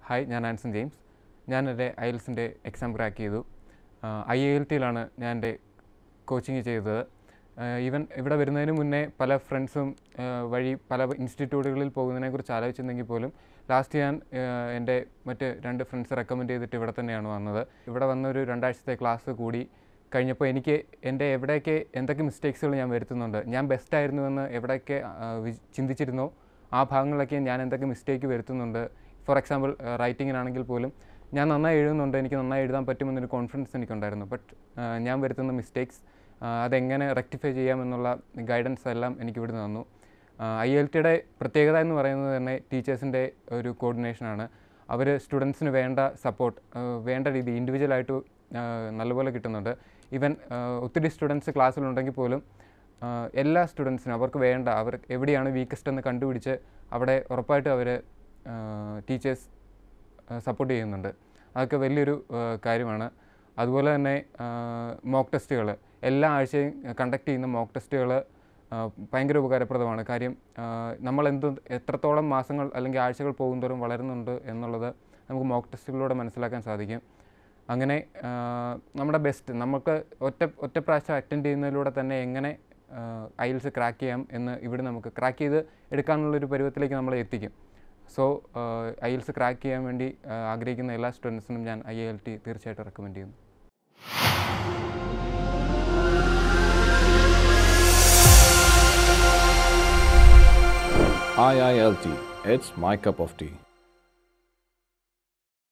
Hi ഞാൻ Anson James ഞാൻ എൻ്റെ ഐൽസിൻ്റെ എക്സാം ക്രാക്ക് ചെയ്തു ഐ എൽ ടിയിലാണ് ഞാൻ എൻ്റെ കോച്ചിങ് ചെയ്തത് ഈവൻ ഇവിടെ വരുന്നതിന് മുന്നേ പല ഫ്രണ്ട്സും വഴി പല ഇൻസ്റ്റിറ്റ്യൂട്ടുകളിൽ പോകുന്നതിനെക്കുറിച്ച് ആലോചിച്ചിരുന്നെങ്കിൽ പോലും ലാസ്റ്റ് ഞാൻ ആഹ് എൻ്റെ മറ്റ് രണ്ട് ഫ്രണ്ട്സ് റെക്കമെൻഡ് ചെയ്തിട്ട് ഇവിടെ തന്നെയാണ് വന്നത് ഇവിടെ വന്നൊരു രണ്ടാഴ്ചത്തെ ക്ലാസ് കൂടി കഴിഞ്ഞപ്പോൾ എനിക്ക് എൻ്റെ എവിടെയൊക്കെ എന്തൊക്കെ മിസ്റ്റേക്സുകൾ ഞാൻ വരുത്തുന്നുണ്ട് ഞാൻ ബെസ്റ്റ് ആയിരുന്നുവെന്ന് എവിടെയൊക്കെ ആഹ് വി- ചിന്തിച്ചിരുന്നോ ആ ഭാഗങ്ങളിലൊക്കെ ഞാൻ എന്തൊക്കെ മിസ്റ്റേക്ക് വരുത്തുന്നുണ്ട് ഫോർ എക്സാമ്പിൾ റൈറ്റിങ്ങിനാണെങ്കിൽ പോലും ഞാൻ നന്നായി എഴുതുന്നുണ്ട് എനിക്ക് നന്നായി എഴുതാൻ പറ്റുമെന്നൊരു കോൺഫിഡൻസ് എനിക്കുണ്ടായിരുന്നു ബട്ട് ഞാൻ വരുത്തുന്ന മിസ്റ്റേക്സ് അതെങ്ങനെ റെക്ടിഫൈ ചെയ്യാമെന്നുള്ള ഗൈഡൻസ് എല്ലാം എനിക്ക് ഇവിടുന്ന് തന്നു ഐ എൽ ടിയുടെ പ്രത്യേകത എന്ന് പറയുന്നത് തന്നെ ടീച്ചേഴ്സിൻ്റെ ഒരു കോർഡിനേഷനാണ് അവർ സ്റ്റുഡൻസിന് വേണ്ട സപ്പോർട്ട് വേണ്ട രീതി ഇൻഡിവിജ്വലായിട്ട് നല്ലപോലെ കിട്ടുന്നുണ്ട് ഈവൻ ഒത്തിരി സ്റ്റുഡൻസ് ക്ലാസ്സിലുണ്ടെങ്കിൽ പോലും ആഹ് എല്ലാ സ്റ്റുഡൻസിനും അവർക്ക് വേണ്ട അവർ എവിടെയാണ് വീക്കസ്റ്റ് എന്ന് കണ്ടുപിടിച്ച് അവിടെ ഉറപ്പായിട്ടും അവർ ടീച്ചേഴ്സ് സപ്പോർട്ട് ചെയ്യുന്നുണ്ട് അതൊക്കെ വലിയൊരു ആഹ് കാര്യമാണ് അതുപോലെ തന്നെ മോക്ക് ടെസ്റ്റുകൾ എല്ലാ ആഴ്ചയും കണ്ടക്ട് ചെയ്യുന്ന മോക്ക് ടെസ്റ്റുകൾ ഭയങ്കര ഉപകാരപ്രദമാണ് കാര്യം ആഹ് നമ്മൾ എന്ത് എത്രത്തോളം മാസങ്ങൾ അല്ലെങ്കിൽ ആഴ്ചകൾ പോകുന്തോറും വളരുന്നുണ്ട് എന്നുള്ളത് നമുക്ക് മോക്ക് ടെസ്റ്റുകളിലൂടെ മനസ്സിലാക്കാൻ സാധിക്കും അങ്ങനെ ആഹ് നമ്മുടെ ബെസ്റ്റ് നമുക്ക് ഒറ്റ ഒറ്റ പ്രാവശ്യം അറ്റൻഡ് ചെയ്യുന്നതിലൂടെ തന്നെ എങ്ങനെ ഐൽസ് ക്രാക്ക് ചെയ്യാം എന്ന് ഇവിടെ നമുക്ക് ക്രാക്ക് ചെയ്ത് എടുക്കാനുള്ളൊരു പരുവത്തിലേക്ക് നമ്മളെ എത്തിക്കും സോ ഐൽസ് ക്രാക്ക് ചെയ്യാൻ വേണ്ടി ആഹ് ആഗ്രഹിക്കുന്ന എല്ലാ സ്റ്റുഡൻസിനും ഞാൻ ഐ എൽ ടി തീർച്ചയായിട്ടും റെക്കമെൻഡ് ചെയ്യുന്നു IILT, it's my cup of tea.